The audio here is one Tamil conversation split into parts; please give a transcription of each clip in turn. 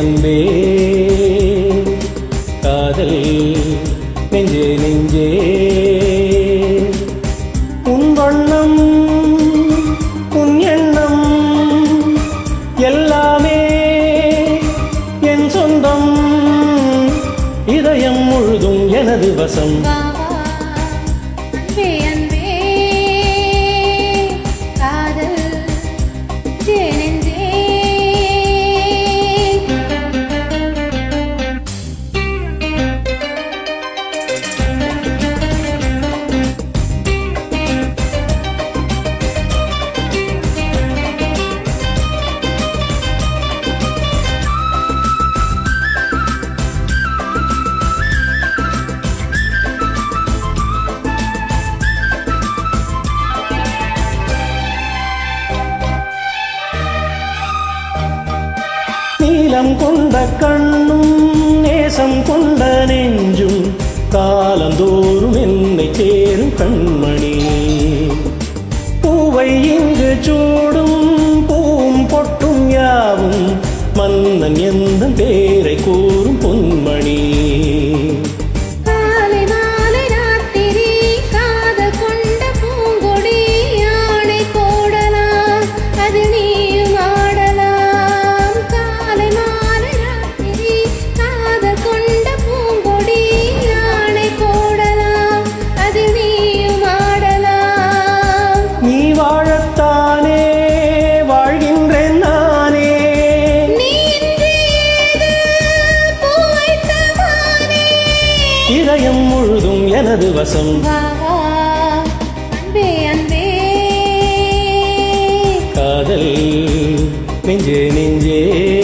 அன்பே காதல் நெஞ்சே நெஞ்சே உன் வண்ணம் உன் எண்ணம் எல்லாமே என் சொந்தம் இதயம் முழுதும் எனது வசம் வா வா அன்பே அன்பே காதல் நெஞ்சே நீலம் கொண்ட கண்ணும் நேசம் கொண்ட நெஞ்சும் காலந்தோறும் என்னை சேரும் கண்மணி பூவை இங்கு சூடும் பூவும் பொட்டும் யாவும் மன்னன் எந்த பேரை கூறும் பொன்மணி காலை மாலை ராத்திரி காதல் கொண்ட பூங்கொடி யானை போடலாம் அது நீயும் ஆடலாம் காலை மாலை ராத்திரி காதல் கொண்ட பூங்கொடி யானை போடலாம் அது நீயும் ஆடலாம் நீ வாழத்தானே வாழ்கின்றேன் நானே நீ இன்றி ஏது பூ வைத்த மானே இதயம் முழுதும் எனது வசம் வா வா அன்பே அன்பே காதல் நெஞ்சே நெஞ்சே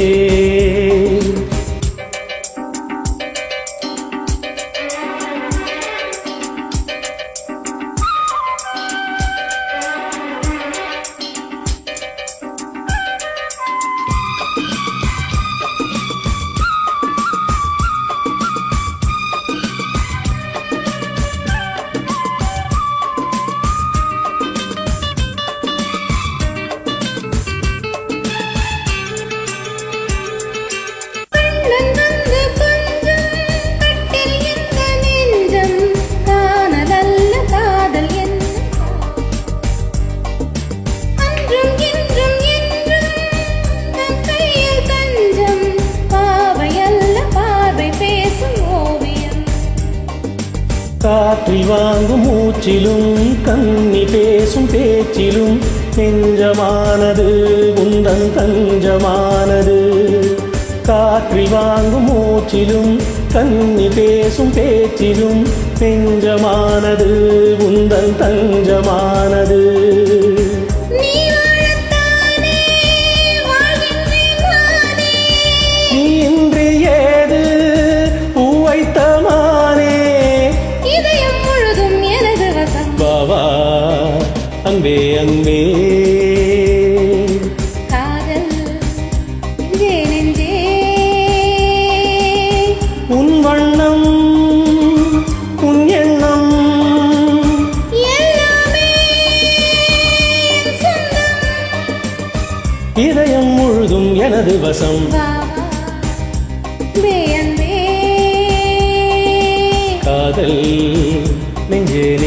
கண்ணன் வந்து கொஞ்சம் கட்டில் இந்த நெஞ்சம் காணலல்ல காதல் என்னும் அன்றும் இன்றும் என்றும் நம் கையில் தஞ்சம் பாவையல்ல பார்வை பேசும் ஓவியம் காற்றில் வாங்கும் மூச்சிலும் கண்ணி பேசும் பேச்சிலும் நெஞ்சமானது உந்தன் தஞ்சமானது காற்றில் வாங்கும் மூச்சிலும் கண்ணி பேசும் பேச்சிலும் நெஞ்சமானது உந்தன் தஞ்சமானது நீ வாழத்தானே வாழ்கின்றேன் நானே நீ இன்றி ஏது பூவைத்தமானே இதயம் முழுதும் எனது வசம் பாவா அன்பே அன்பே காதல் நெஞ்சே நெஞ்சே உன் வண்ணம் உன் எண்ணம் எல்லாமே என் சொந்தம் இதயம் முழுதும் எனது வசம் வா வா அன்பே அன்பே காதல் நெஞ்சே